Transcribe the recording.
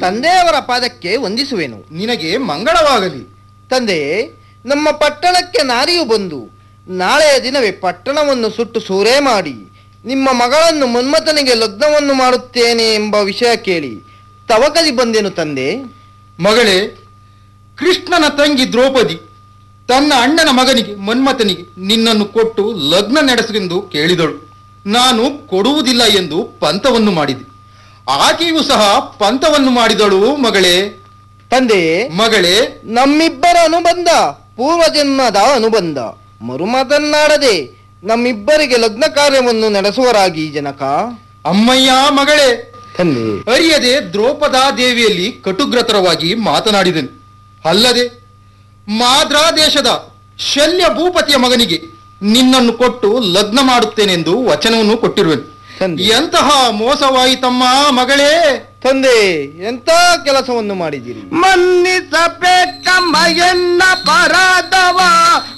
ತಂದೆಯವರ ಪಾದಕ್ಕೆ ವಂದಿಸುವೆನು ನಿನಗೆ ಮಂಗಳವಾಗಲಿ ತಂದೆ ನಮ್ಮ ಪಟ್ಟಣಕ್ಕೆ ನಾರಿಯು ಬಂದು ನಾಳೆಯ ದಿನವೇ ಪಟ್ಟಣವನ್ನು ಸುಟ್ಟು ಸೂರೆ ಮಾಡಿ ನಿಮ್ಮ ಮಗಳನ್ನು ಮನ್ಮಥನಿಗೆ ಲಗ್ನವನ್ನು ಮಾಡುತ್ತೇನೆ ಎಂಬ ವಿಷಯ ಕೇಳಿ ತವಕದಿ ಬಂದೆನು ತಂದೆ ಮಗಳೇ ಕೃಷ್ಣನ ತಂಗಿ ದ್ರೌಪದಿ ತನ್ನ ಅಣ್ಣನ ಮಗನಿಗೆ ಮನ್ಮಥನಿಗೆ ನಿನ್ನನ್ನು ಕೊಟ್ಟು ಲಗ್ನ ನಡೆಸಲೆಂದು ಕೇಳಿದಳು ನಾನು ಕೊಡುವುದಿಲ್ಲ ಎಂದು ಪಂತವನ್ನು ಮಾಡಿದೆ ಆಕೆಯೂ ಸಹ ಪಂತವನ್ನು ಮಾಡಿದಳು ಮಗಳೇ ತಂದೆ ಮಗಳೇ ನಮ್ಮಿಬ್ಬರ ಅನುಬಂಧ ಪೂರ್ವಜನ್ಮದ ಅನುಬಂಧ ಮರುಮಾತನ್ನಾಡದೆ ನಮ್ಮಿಬ್ಬರಿಗೆ ಲಗ್ನ ಕಾರ್ಯವನ್ನು ನಡೆಸುವರಾಗಿ ಜನಕ ಅಮ್ಮಯ್ಯ ಮಗಳೇ ತಂದೆ ಅರಿಯದೆ ದ್ರೌಪದಾ ದೇವಿಯಲ್ಲಿ ಕಟುಗ್ರತರವಾಗಿ ಮಾತನಾಡಿದನು ಅಲ್ಲದೆ ಮಾದ್ರಾ ದೇಶದ ಶಲ್ಯ ಭೂಪತಿಯ ಮಗನಿಗೆ ನಿನ್ನನ್ನು ಕೊಟ್ಟು ಲಗ್ನ ಮಾಡುತ್ತೇನೆಂದು ವಚನವನ್ನು ಕೊಟ್ಟಿರುವೆನು ತಂದೆ. ಎಂತಹ ಮೋಸವಾಯಿತಮ್ಮ ಮಗಳೇ ತಂದೆ ಎಂತ ಕೆಲಸವನ್ನು ಮಾಡಿದಿರಿ ಮನ್ನಿಸಬೇಕಮ್ಮ ಎನ್ನ ಪರಾಧವ